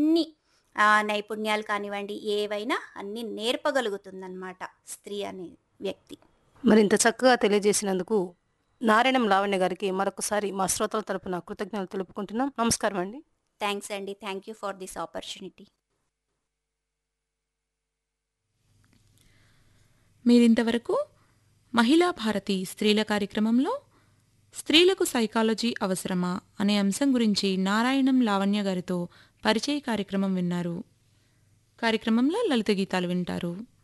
అన్ని ఆ, నైపుణ్యాలు కానివ్వండి ఏవైనా అన్ని నేర్పగలుగుతుందన్నమాట స్త్రీ అనే వ్యక్తి మరి ఇంత చక్కగా తెలియజేసినందుకు నారాయణం లావణ్య గారికి మరొకసారి మా శ్రోతల తరపున కృతజ్ఞతలు తెలుపుకుంటున్నాం నమస్కారం అండి థ్యాంక్స్ అండి thank you for this opportunity మీరింతవరకు మహిళా భారతి స్త్రీల కార్యక్రమంలో స్త్రీలకు సైకాలజీ అవసరమా అనే అంశం గురించి నారాయణం లావణ్య గారితో పరిచయ కార్యక్రమం విన్నారు కార్యక్రమంలో లలిత గీతాలు వింటారు